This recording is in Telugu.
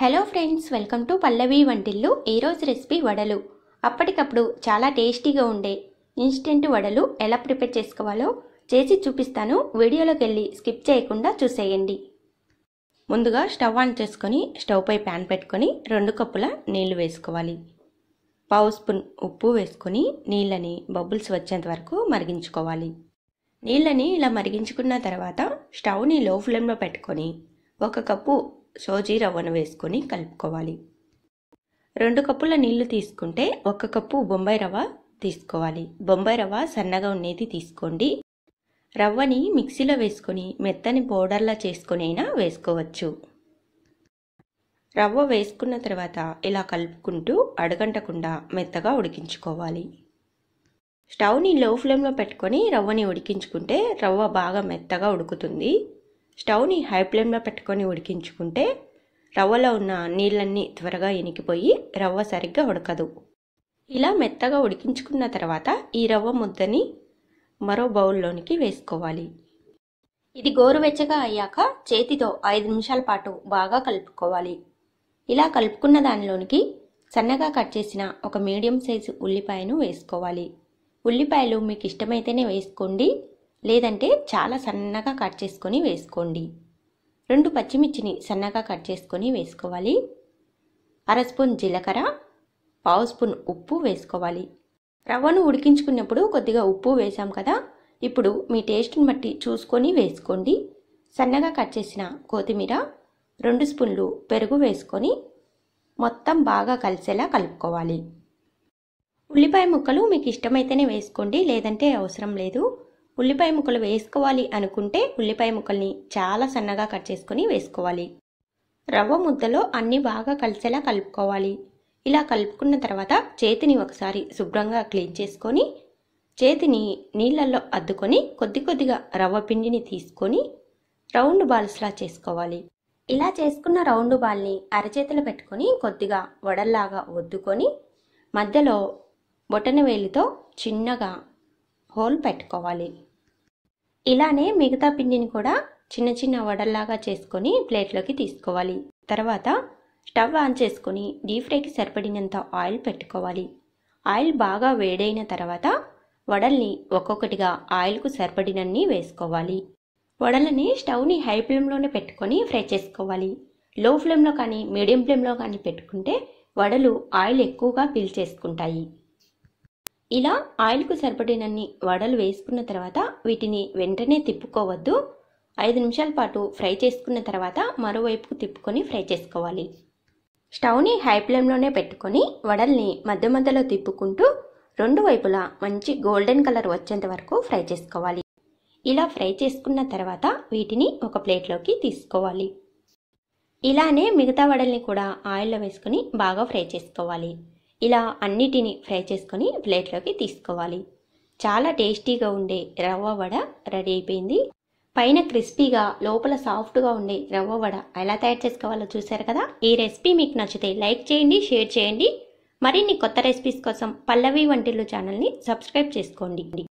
hello friends welcome to Pallavi Vantillu ఈరోజు రెసిపీ వడలు అప్పటికప్పుడు చాలా టేస్టీగా ఉండే ఇన్స్టెంట్ వడలు ఎలా ప్రిపేర్ చేసుకోవాలో చేసి చూపిస్తాను వీడియోలోకి వెళ్ళి స్కిప్ చేయకుండా చూసేయండి ముందుగా స్టవ్ ఆన్ చేసుకొని స్టవ్ పై ప్యాన్ పెట్టుకొని రెండు కప్పుల నీళ్లు వేసుకోవాలి పావు స్పూన్ ఉప్పు వేసుకొని నీళ్ళని బబుల్స్ వచ్చేంత వరకు మరిగించుకోవాలి నీళ్ళని ఇలా మరిగించుకున్న తర్వాత స్టవ్ని లో ఫ్లేమ్లో పెట్టుకొని ఒక కప్పు సోజీ రవ్వను వేసుకొని కలుపుకోవాలి రెండు కప్పుల నీళ్లు తీసుకుంటే ఒక కప్పు బొంబాయి రవ్వ తీసుకోవాలి బొంబాయి రవ్వ సన్నగా ఉండేది తీసుకోండి రవ్వని మిక్సీలో వేసుకొని మెత్తని పౌడర్లా చేసుకొని అయినా వేసుకోవచ్చు రవ్వ వేసుకున్న తర్వాత ఇలా కలుపుకుంటూ అడగంటకుండా మెత్తగా ఉడికించుకోవాలి స్టవ్ని లో ఫ్లేమ్లో పెట్టుకొని రవ్వని ఉడికించుకుంటే రవ్వ బాగా మెత్తగా ఉడుకుతుంది స్టవ్ని హై ఫ్లేమ్లో పెట్టుకొని ఉడికించుకుంటే రవ్వలో ఉన్న నీళ్ళన్నీ త్వరగా ఇనికిపోయి రవ్వ సరిగ్గా ఉడకదు ఇలా మెత్తగా ఉడికించుకున్న తర్వాత ఈ రవ్వ ముద్దని మరో బౌల్లోనికి వేసుకోవాలి ఇది గోరువెచ్చగా అయ్యాక చేతితో ఐదు నిమిషాల పాటు బాగా కలుపుకోవాలి ఇలా కలుపుకున్న దానిలోనికి సన్నగా కట్ చేసిన ఒక మీడియం సైజు ఉల్లిపాయను వేసుకోవాలి ఉల్లిపాయలు మీకు ఇష్టమైతేనే వేసుకోండి లేదంటే చాలా సన్నగా కట్ చేసుకొని వేసుకోండి రెండు పచ్చిమిర్చిని సన్నగా కట్ చేసుకొని వేసుకోవాలి అర స్పూన్ జీలకర్ర పావు స్పూన్ ఉప్పు వేసుకోవాలి రవ్వను ఉడికించుకున్నప్పుడు కొద్దిగా ఉప్పు వేసాం కదా ఇప్పుడు మీ టేస్ట్ని బట్టి చూసుకొని వేసుకోండి సన్నగా కట్ చేసిన కొత్తిమీర రెండు స్పూన్లు పెరుగు వేసుకొని మొత్తం బాగా కలిసేలా కలుపుకోవాలి ఉల్లిపాయ ముక్కలు మీకు ఇష్టమైతేనే వేసుకోండి లేదంటే అవసరం లేదు ఉల్లిపాయ ముక్కలు వేసుకోవాలి అనుకుంటే ఉల్లిపాయ ముక్కల్ని చాలా సన్నగా కట్ చేసుకొని వేసుకోవాలి రవ్వ ముద్దలో అన్నీ బాగా కలిసేలా కలుపుకోవాలి ఇలా కలుపుకున్న తర్వాత చేతిని ఒకసారి శుభ్రంగా క్లీన్ చేసుకొని చేతిని నీళ్ళల్లో అద్దుకొని కొద్ది కొద్దిగా రవ్వ పిండిని తీసుకొని రౌండ్ బాల్స్లా చేసుకోవాలి ఇలా చేసుకున్న రౌండ్ బాల్ని అరచేతిలో పెట్టుకొని కొద్దిగా వడల్లాగా ఒద్దుకొని మధ్యలో బొటన వేలితో చిన్నగా హోల్ పెట్టుకోవాలి ఇలానే మిగతా పిండిని కూడా చిన్న చిన్న వడల్లాగా చేసుకొని ప్లేట్లోకి తీసుకోవాలి తర్వాత స్టవ్ ఆన్ చేసుకొని డీప్ ఫ్రైకి సరిపడినంత ఆయిల్ పెట్టుకోవాలి ఆయిల్ బాగా వేడైన తర్వాత వడల్ని ఒక్కొక్కటిగా ఆయిల్కు సరిపడినన్ని వేసుకోవాలి వడలని స్టవ్ని హై ఫ్లేమ్లోనే పెట్టుకొని ఫ్రై చేసుకోవాలి లో ఫ్లేమ్లో కానీ మీడియం ఫ్లేమ్లో కానీ పెట్టుకుంటే వడలు ఆయిల్ ఎక్కువగా పీల్చేసుకుంటాయి ఇలా ఆయిల్కు సరిపడినన్ని వడలు వేసుకున్న తర్వాత వీటిని వెంటనే తిప్పుకోవద్దు ఐదు నిమిషాల పాటు ఫ్రై చేసుకున్న తర్వాత మరోవైపుకు తిప్పుకొని ఫ్రై చేసుకోవాలి స్టవ్ని హై ఫ్లేమ్లోనే పెట్టుకొని వడల్ని మధ్య మధ్యలో తిప్పుకుంటూ రెండు వైపులా మంచి గోల్డెన్ కలర్ వచ్చేంత వరకు ఫ్రై చేసుకోవాలి ఇలా ఫ్రై చేసుకున్న తర్వాత వీటిని ఒక ప్లేట్లోకి తీసుకోవాలి ఇలానే మిగతా వడల్ని కూడా ఆయిల్లో వేసుకొని బాగా ఫ్రై చేసుకోవాలి ఇలా అన్నిటిని ఫ్రై చేసుకొని ప్లేట్లోకి తీసుకోవాలి చాలా టేస్టీగా ఉండే రవ్వ వడ రెడీ అయిపోయింది పైన క్రిస్పీగా లోపల సాఫ్ట్గా ఉండే రవ్వ వడ ఎలా తయారు చేసుకోవాలో చూశారు కదా ఈ రెసిపీ మీకు నచ్చితే లైక్ చేయండి షేర్ చేయండి మరిన్ని కొత్త రెసిపీస్ కోసం పల్లవి వంటిల్లు ఛానల్ని సబ్స్క్రైబ్ చేసుకోండి